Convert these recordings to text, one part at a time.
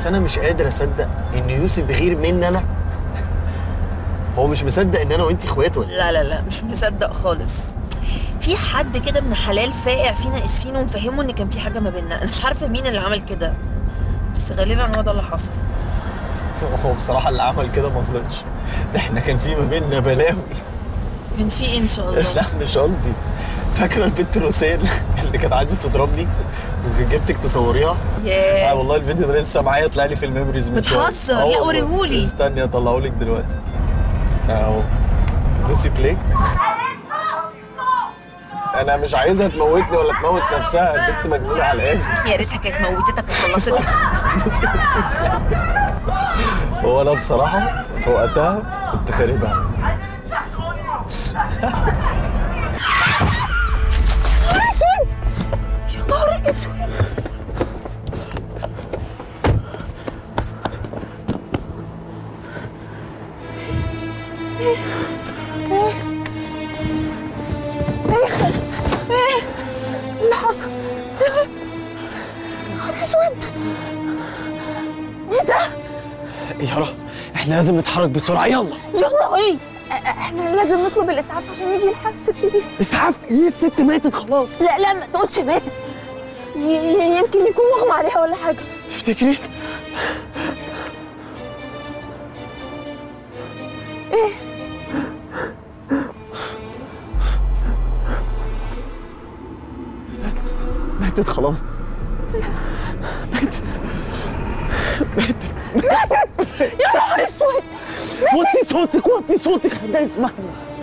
بس انا مش قادر اصدق ان يوسف غير مني انا هو مش مصدق ان انا وانتي اخوات ولا إيه؟ لا لا لا مش مصدق خالص في حد كده ابن حلال فاقع فينا اسفين ومفهمه ان كان في حاجه ما بيننا انا مش عارفه مين اللي عمل كده بس غالبا هو ده اللي حصل هو بصراحه اللي عمل كده ما غلطش ده احنا كان في ما بيننا بلاوي كان في ايه ان شاء الله لا مش قصدي فاكره البنت روسيل اللي كانت عايزه تضربني وجبتك تصوريها اه ياه والله الفيديو ده لسه معايا طلع لي في الميموريز من شوية. بتهزر؟ آه لا، والله. وريهولي. استني اطلعهولك دلوقتي اهو دوسي بلاي انا مش عايزها تموتني ولا تموت نفسها البنت مجنونه على الاخر يا ريتها كانت موتتك وخلصتك بصي بصي بصي هو انا بصراحه في وقتها كنت خاربها اللي حصل نهار اسود ايه ده يارا احنا لازم نتحرك بسرعه يلا يلا ايه أ- احنا لازم نطلب الاسعاف عشان يجي يلحق الست دي اسعاف ايه الست ماتت خلاص لا لا ما تقولش ماتت ي- ي- يمكن يكون مغمى عليها ولا حاجه تفتكري ماتت خلاص ماتت ماتت يا نهار اسود وطي صوتك وطي صوتك حد يسمعنا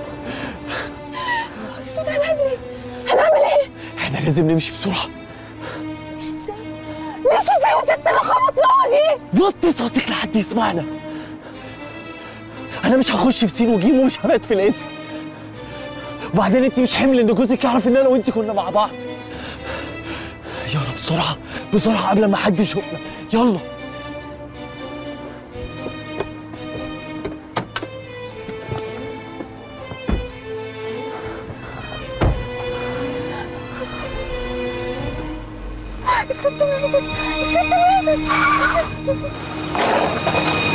نهار اسود هنعمل ايه هنعمل ايه احنا لازم نمشي بسرعه ازاي نمشي ازاي وست اللي خبطناها دي وطي صوتك لحد يسمعنا انا مش هخش في سين وجيم ومش هبات في الاسم وبعدين انت مش حمل ان جوزك يعرف ان انا وانت كنا مع بعض يلا بسرعه بسرعه قبل ما حد يشوفنا يلا الست ماتت الست ماتت